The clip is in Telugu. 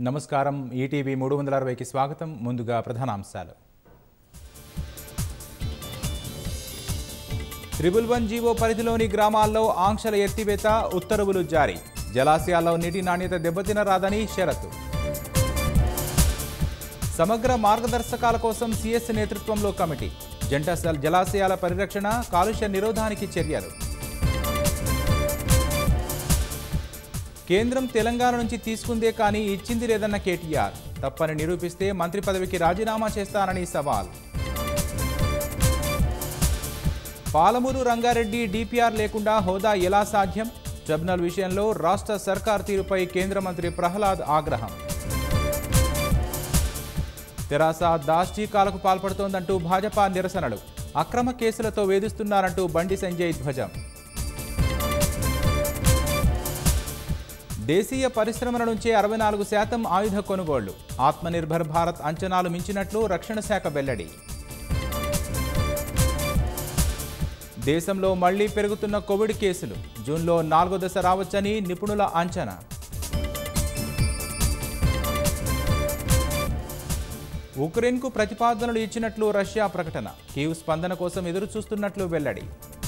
నమస్కారం ఈటీవీ మూడు వందల అరవైకి స్వాగతం ముందుగా ప్రధానాంశాలు త్రిబుల్ వన్ జీవో పరిధిలోని గ్రామాల్లో ఆంక్షల ఎత్తివేత ఉత్తర్వులు జారీ జలాశయాల్లో నీటి నాణ్యత దెబ్బతినరాదని షరతు సమగ్ర మార్గదర్శకాల కోసం సిఎస్ నేతృత్వంలో కమిటీ జంట సల్- జలాశయాల పరిరక్షణ కాలుష్య నిరోధానికి చర్యలు కేంద్రం తెలంగాణ నుంచి తీసుకుందే కానీ ఇచ్చింది లేదన్న కేటీఆర్ తప్పని నిరూపిస్తే మంత్రి పదవికి రాజీనామా చేస్తానని సవాల్ పాలమూరు రంగారెడ్డి డిపిఆర్ లేకుండా హోదా ఎలా సాధ్యం ట్రిబ్యునల్ విషయంలో రాష్ట్ర సర్కార్ తీరుపై కేంద్ర మంత్రి ప్రహ్లాద్ ఆగ్రహం తెరాస దాష్టీకాలకు పాల్పడుతోందంటూ భాజపా నిరసనలు అక్రమ కేసులతో వేధిస్తున్నారంటూ బండి సంజయ్ ధ్వజం దేశీయ పరిశ్రమల నుంచే అరవై నాలుగు శాతం ఆయుధ కొనుగోళ్లు ఆత్మనిర్భర్ భారత్ అంచనాలు మించినట్లు రక్షణ శాఖ వెల్లడి దేశంలో మళ్లీ పెరుగుతున్న కోవిడ్ కేసులు జూన్లో నాలుగో దశ రావచ్చని నిపుణుల అంచనా ఉక్రెయిన్కు ప్రతిపాదనలు ఇచ్చినట్లు రష్యా ప్రకటన కీవ్ స్పందన కోసం ఎదురు చూస్తున్నట్లు వెల్లడి